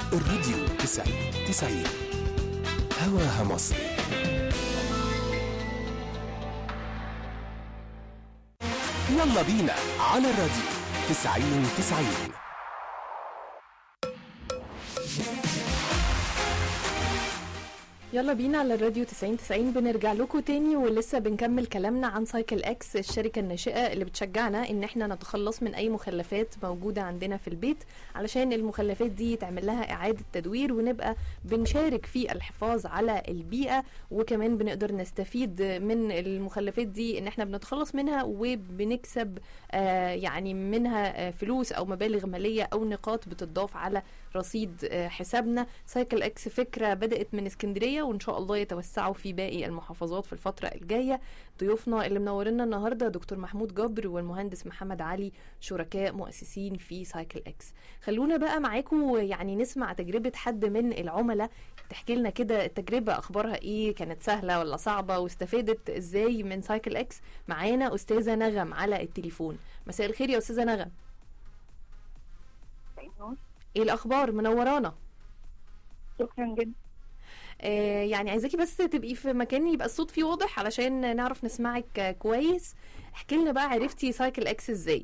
الراديو 90 90 هواها مصري يلا بينا على الراديو 90 90 يلا بينا على الراديو 90 90 بنرجع لكم تاني ولسه بنكمل كلامنا عن سايكل اكس الشركه الناشئه اللي بتشجعنا ان احنا نتخلص من اي مخلفات موجوده عندنا في البيت علشان المخلفات دي يتعمل لها اعاده تدوير ونبقى بنشارك في الحفاظ على البيئه وكمان بنقدر نستفيد من المخلفات دي ان احنا بنتخلص منها وبنكسب آه يعني منها آه فلوس او مبالغ ماليه او نقاط بتضاف على رصيد آه حسابنا سايكل اكس فكره بدات من اسكندريه وان شاء الله يتوسعوا في باقي المحافظات في الفتره الجايه ضيوفنا اللي منورنا النهارده دكتور محمود جبر والمهندس محمد علي شركاء مؤسسين في سايكل اكس خلونا بقى معاكم يعني نسمع تجربه حد من العملاء تحكي لنا كده التجربه اخبارها ايه كانت سهله ولا صعبه واستفادت ازاي من سايكل اكس معانا استاذه نغم على التليفون مساء الخير يا استاذه نغم ايه الاخبار منورانا شكرا جدا آه يعني عايزاكي بس تبقي في مكان يبقى الصوت فيه واضح علشان نعرف نسمعك آه، كويس احكي لنا بقى عرفتي سايكل اكس ازاي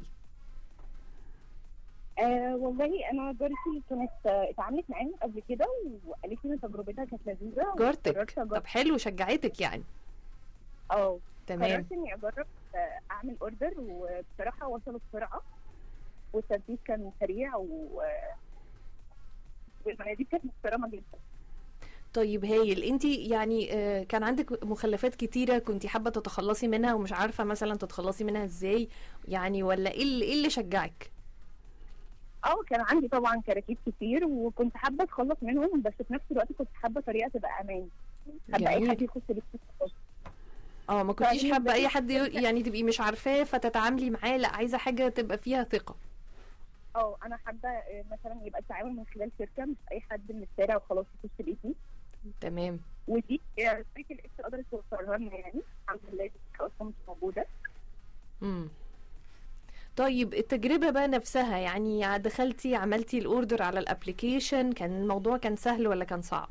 آه والله انا جارتي كانت آه، اتعاملت معاهم قبل كده وقالت لي ان تجربتها كانت لذيذه جارتك وقررت أجرب. طب حلو شجعتك يعني اه تمام قررت اني اجرب آه، اعمل اوردر وبصراحه وصلوا بسرعه والتنفيذ كان سريع و والمناديب كانت محترمه جدا طيب هايل انت يعني آه كان عندك مخلفات كتيره كنت حابه تتخلصي منها ومش عارفه مثلا تتخلصي منها ازاي يعني ولا ايه اللي, إيه اللي شجعك اه كان عندي طبعا كراكيب كتير وكنت حابه اتخلص منهم بس في نفس الوقت كنت حابه طريقه تبقى امان حابه اي جميل. حد يخش لي في الخلاص. اه ما كنتيش طيب، حابه اي بس- حد ي- يعني تبقي مش عارفاه فتتعاملي معاه لا عايزه حاجه تبقى فيها ثقه اه انا حابه آه، مثلا يبقى التعامل من خلال شركه مش اي حد من الشارع وخلاص يخش بيتي تمام ودي آه، شركه الاكس قدرت توفرها لنا يعني الحمد لله دي اصلا مش موجوده امم طيب التجربة بقى نفسها يعني دخلتي عملتي الاوردر على الابليكيشن كان الموضوع كان سهل ولا كان صعب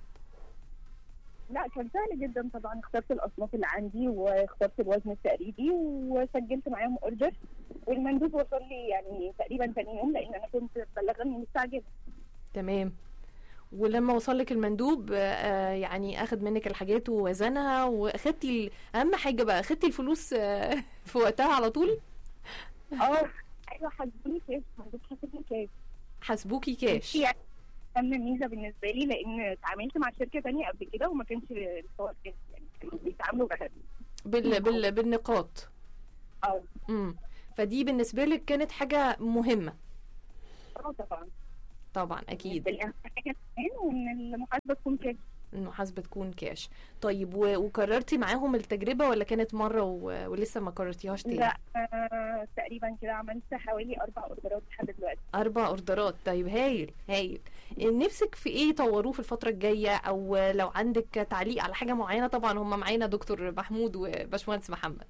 لا كان سهل جدا طبعا اخترت الاصناف اللي عندي واخترت الوزن التقريبي وسجلت معاهم اوردر والمندوب وصل لي يعني تقريبا تاني يوم لان انا كنت بلغني مستعجله تمام ولما وصلك المندوب آه، يعني اخد منك الحاجات ووزنها واخدتي ال- اهم حاجة بقى اخدتي الفلوس آه، في وقتها على طول اه ايوه حاسبوني كاش مندوب حاسبني كاش حاسبوكي كاش يعني كان ميزه بالنسبه لي لان اتعاملت مع شركه تانية قبل كده وما كانش الحوار كاش يعني كانوا بيتعاملوا بهدف بال بال بالنقاط اه امم فدي بالنسبة لك كانت حاجة مهمة اه طبعا طبعا اكيد بالنسبه لي اهم حاجه كمان وان المحاسبه تكون كاش المحاسبة تكون كاش طيب و- وكررتي معاهم التجربة ولا كانت مرة و... ولسه ما كررتيهاش تاني لا آه تقريبا كده عملت حوالي اربع اوردرات لحد دلوقتي أربع أوردرات طيب هايل هايل نفسك في إيه يطوروه في الفترة الجاية أو لو عندك تعليق على حاجة معينة طبعا هم معانا دكتور محمود وباشمهندس محمد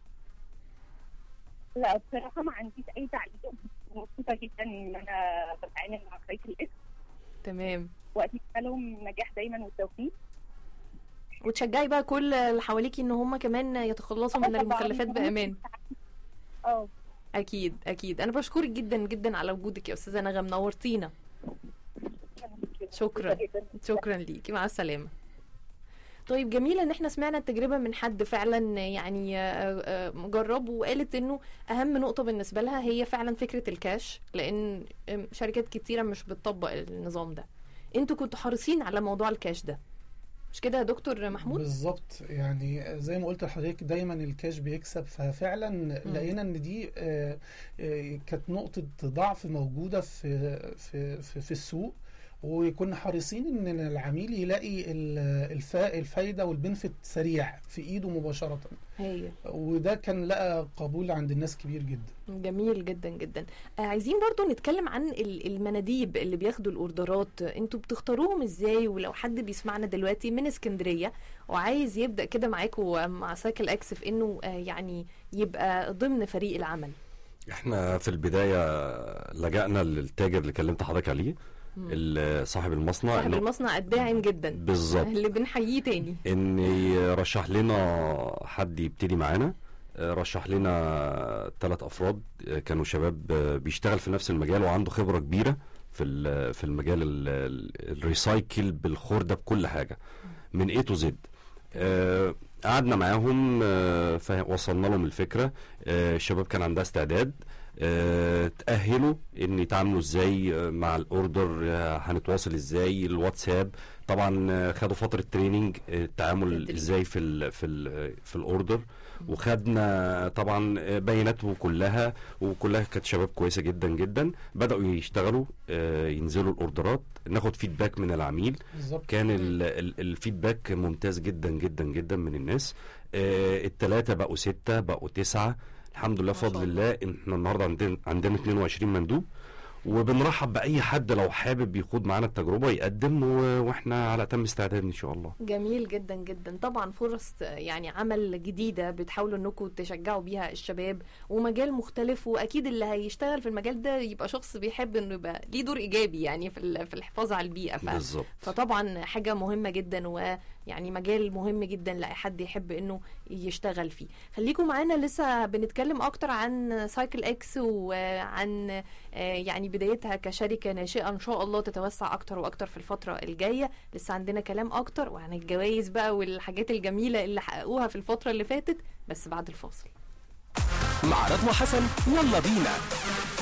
لا بصراحه ما عنديش اي تعليق مبسوطه جدا ان انا بتعامل مع سايكل اكس تمام واتمنى لهم نجاح دايما والتوفيق وتشجعي بقى كل اللي حواليكي إن هم كمان يتخلصوا من طبعاً. المخلفات بأمان اه أكيد أكيد أنا بشكرك جدا جدا على وجودك يا أستاذة نغم نورتينا شكراً. جدا شكرا ليكي مع السلامة طيب جميل ان احنا سمعنا التجربة من حد فعلا يعني آه، آه، مجرب وقالت انه اهم نقطة بالنسبة لها هي فعلا فكرة الكاش لان آم، شركات كتيرة مش بتطبق النظام ده انتوا كنتوا حريصين على موضوع الكاش ده مش كده يا دكتور محمود بالظبط يعني زي ما قلت لحضرتك دايما الكاش بيكسب ففعلا لقينا ان دي آه، آه، كانت نقطة ضعف موجودة في في في, في السوق وكنا حريصين ان العميل يلاقي ال- الفا الفايدة والبنفت سريع في ايده مباشرة هي وده كان لقى قبول عند الناس كبير جدا جميل جدا جدا آه عايزين برضو نتكلم عن ال- المناديب اللي بياخدوا الاوردرات انتوا بتختاروهم ازاي ولو حد بيسمعنا دلوقتي من اسكندريه وعايز يبدا كده معاكم مع سايكل اكس في انه آه يعني يبقى ضمن فريق العمل احنا في البداية لجأنا للتاجر اللي كلمت حضرتك عليه ال- صاحب المصنع صاحب إنه- المصنع الداعم جدا بالظبط اللي بنحييه تاني ان رشح لنا حد يبتدي معانا آه، رشح لنا ثلاث افراد آه، كانوا شباب آه، بيشتغل في نفس المجال وعنده خبره كبيره في ال- في المجال ال- ال- الريسايكل بالخرده بكل حاجه من اي تو زد قعدنا معاهم آه، فا- وصلنا لهم الفكره آه، الشباب كان عندها استعداد آه، تأهلوا ان يتعاملوا ازاي آه، مع الاوردر آه، هنتواصل ازاي الواتساب طبعا آه، خدوا فتره تريننج آه، التعامل تدريب. ازاي في ال في ال في الاوردر وخدنا طبعا آه، بياناته كلها وكلها كانت شباب كويسه جدا جدا بداوا يشتغلوا آه، ينزلوا الاوردرات ناخد فيدباك من العميل بالظبط كان ال- ال- الفيدباك ممتاز جدا جدا جدا من الناس آه التلاتة بقوا ستة بقوا تسعة الحمد لله ما شاء بفضل الله. الله احنا النهارده عندنا عندنا 22 مندوب وبنرحب باي حد لو حابب يخوض معانا التجربه يقدم و- واحنا على اتم استعداد ان شاء الله جميل جدا جدا طبعا فرص يعني عمل جديده بتحاولوا انكم تشجعوا بيها الشباب ومجال مختلف واكيد اللي هيشتغل في المجال ده يبقى شخص بيحب انه يبقى ليه دور ايجابي يعني في ال- في الحفاظ على البيئه ف... بالظبط فطبعا حاجه مهمه جدا ويعني مجال مهم جدا لاي حد يحب انه يشتغل فيه خليكم معانا لسه بنتكلم اكتر عن سايكل اكس وعن آه، يعني بدايتها كشركه ناشئه ان شاء الله تتوسع اكتر واكتر في الفتره الجايه لسه عندنا كلام اكتر وعن الجوائز بقى والحاجات الجميله اللي حققوها في الفتره اللي فاتت بس بعد الفاصل مع رضوى حسن يلا بينا